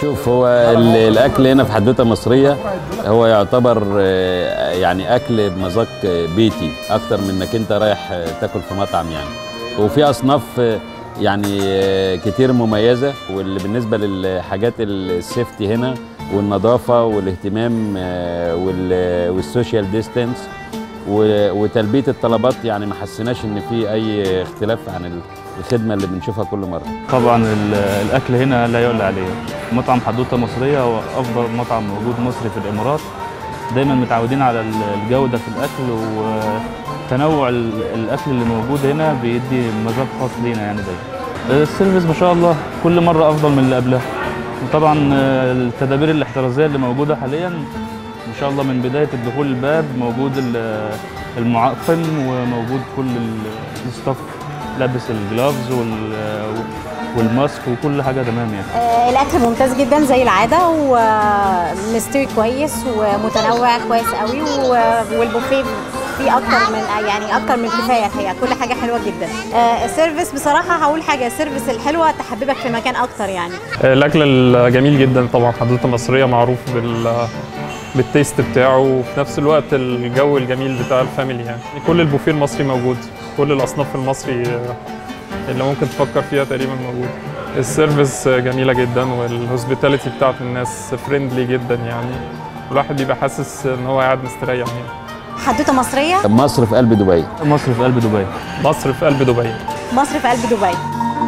شوف هو ال- الاكل هنا في حدوته مصريه هو يعتبر آه، يعني اكل بمذاق آه، بيتي اكتر من انك انت رايح آه، تاكل في مطعم يعني وفي اصناف آه، يعني آه، كتير مميزه واللي بالنسبه للحاجات السيفتي هنا والنظافه والاهتمام آه، وال- والسوشيال ديستانس و- وتلبيه الطلبات يعني ما حسيناش ان في اي اختلاف عن الخدمه اللي بنشوفها كل مره طبعا ال- الاكل هنا لا يعلى عليه مطعم حدوته مصريه هو افضل مطعم موجود مصري في الامارات دايما متعودين على ال- الجوده في الاكل وتنوع ال- الاكل اللي موجود هنا بيدي مذاق خاص لينا يعني دايما السيرفيس ما شاء الله كل مره افضل من اللي قبلها وطبعا آه، التدابير الاحترازيه اللي موجوده حاليا ان شاء الله من بدايه الدخول الباب موجود ال- المعقم وموجود كل ال- الستاف لابس الجلافز وال- والماسك وكل حاجه تمام يعني آه، الاكل ممتاز جدا زي العاده ومستوي كويس ومتنوع كويس قوي و- والبوفيه فيه اكتر من يعني اكتر من كفايه الحقيقه كل حاجه حلوه جدا آه، السيرفيس بصراحه هقول حاجه السيرفيس الحلوه تحببك في المكان اكتر يعني الاكل الجميل جدا طبعا حدوته مصريه معروف بال بالتيست بتاعه وفي نفس الوقت الجو الجميل بتاع الفاميلي يعني كل البوفيه المصري موجود كل الاصناف المصري اللي ممكن تفكر فيها تقريبا موجود السيرفيس جميله جدا والهوسبيتاليتي بتاعت الناس فريندلي جدا يعني الواحد بيبقى حاسس ان هو قاعد مستريح يعني حدوته مصريه مصر في قلب دبي مصر في قلب دبي مصر في قلب دبي مصر في قلب دبي